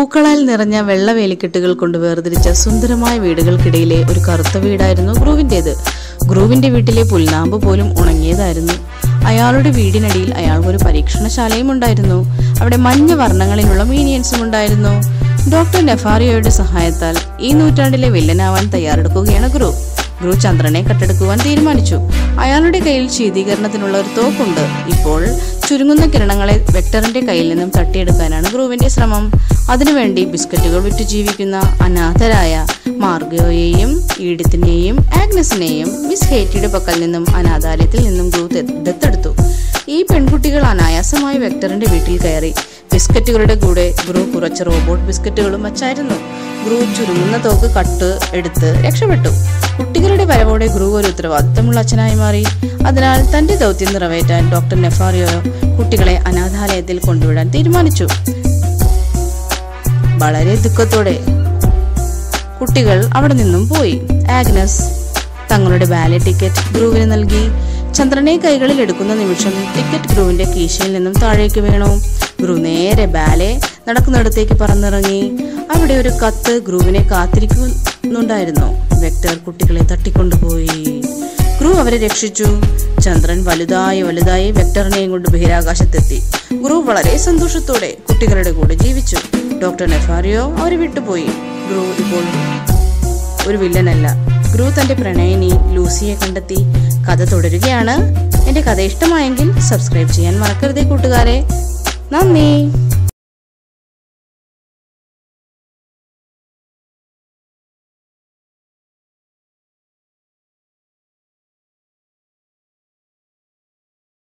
പൂക്കളാൽ നിറഞ്ഞ വെള്ള വേലിക്കെട്ടുകൾ കൊണ്ട് വേർതിരിച്ച സുന്ദരമായ വീടുകൾക്കിടയിലെ ഒരു കറുത്ത വീടായിരുന്നു ഗ്രൂവിൻ്റേത് ഗ്രൂവിന്റെ വീട്ടിലെ പുൽനാമ്പ് പോലും ഉണങ്ങിയതായിരുന്നു അയാളുടെ വീടിനടിയിൽ അയാൾക്കൊരു പരീക്ഷണശാലയും ഉണ്ടായിരുന്നു അവിടെ മഞ്ഞ വർണ്ണങ്ങളിലുള്ള മീനിയൻസും ഉണ്ടായിരുന്നു ഡോക്ടർ നെഫാറിയോയുടെ സഹായത്താൽ ഈ നൂറ്റാണ്ടിലെ വില്ലനാവാൻ തയ്യാറെടുക്കുകയാണ് ഗ്രൂ ഗ്രൂ ചന്ദ്രനെ കട്ടെടുക്കുവാൻ തീരുമാനിച്ചു അയാളുടെ കയ്യിൽ ശീതീകരണത്തിനുള്ള ഒരു തോക്കുണ്ട് ഇപ്പോൾ ചുരുങ്ങുന്ന കിരണങ്ങളെ വെക്ടറിന്റെ കയ്യിൽ നിന്നും തട്ടിയെടുക്കാനാണ് ഗ്രൂവിന്റെ ശ്രമം അതിനുവേണ്ടി ബിസ്ക്കറ്റുകൾ വിറ്റു ജീവിക്കുന്ന അനാഥരായ മാർഗോയെയും ഈഡിത്തിനെയും ആഗ്നസിനെയും മിസ് ഹേറ്റിയുടെ പക്കൽ നിന്നും അനാഥാലയത്തിൽ നിന്നും ഗ്രൂ തെ- ദത്തെടുത്തു ഈ പെൺകുട്ടികൾ അനായാസമായി വെക്ടറിന്റെ വീട്ടിൽ കയറി ബിസ്ക്കറ്റുകളുടെ കൂടെ ഗ്രൂ കുറച്ച് റോബോട്ട് ബിസ്ക്കറ്റുകളും വച്ചായിരുന്നു ഗ്രൂ ചുരുങ്ങുന്ന തോക്ക് കട്ട് എടുത്ത് രക്ഷപ്പെട്ടു കുട്ടികളുടെ വരവോടെ ഗ്രൂ ഒരു ഉത്തരവാദിത്തമുള്ള അച്ഛനായി മാറി അതിനാൽ തന്റെ ദൗത്യം നിറവേറ്റാൻ ഡോക്ടർ നെഫാറിയോ കുട്ടികളെ അനാഥാലയത്തിൽ കൊണ്ടുവിടാൻ തീരുമാനിച്ചു വളരെ ദുഃഖത്തോടെ കുട്ടികൾ അവിടെ നിന്നും പോയി ആഗ്നസ് തങ്ങളുടെ ബാലെ ടിക്കറ്റ് ഗ്രൂവിന് നൽകി ചന്ദ്രനെ കൈകളിൽ എടുക്കുന്ന നിമിഷം ടിക്കറ്റ് ഗ്രൂവിന്റെ കീശയിൽ നിന്നും താഴേക്ക് വീണു ഗ്രൂ നേരെ ബാലെ നടക്കുന്നിടത്തേക്ക് പറന്നിറങ്ങി അവിടെ ഒരു കത്ത് ഗ്രൂവിനെ കാത്തിരിക്കുന്നുണ്ടായിരുന്നു വെക്ടർ കുട്ടികളെ തട്ടിക്കൊണ്ടുപോയി ഗ്രൂ അവരെ രക്ഷിച്ചു ചന്ദ്രൻ വലുതായി വലുതായി വെക്ടറിനെയും കൊണ്ട് ബഹിരാകാശത്തെത്തി ഗ്രൂ വളരെ സന്തോഷത്തോടെ കുട്ടികളുടെ കൂടെ ജീവിച്ചു ഡോക്ടർ നെഫാറിയോ അവരെ വിട്ടുപോയി ഗ്രൂ ഇപ്പോൾ ഒരു വില്ലനല്ല ഗ്രൂ തന്റെ പ്രണയിനി ലൂസിയെ കണ്ടെത്തി കഥ തുടരുകയാണ് എന്റെ കഥ ഇഷ്ടമായെങ്കിൽ സബ്സ്ക്രൈബ് ചെയ്യാൻ മറക്കരുതേ കൂട്ടുകാരെ നന്ദി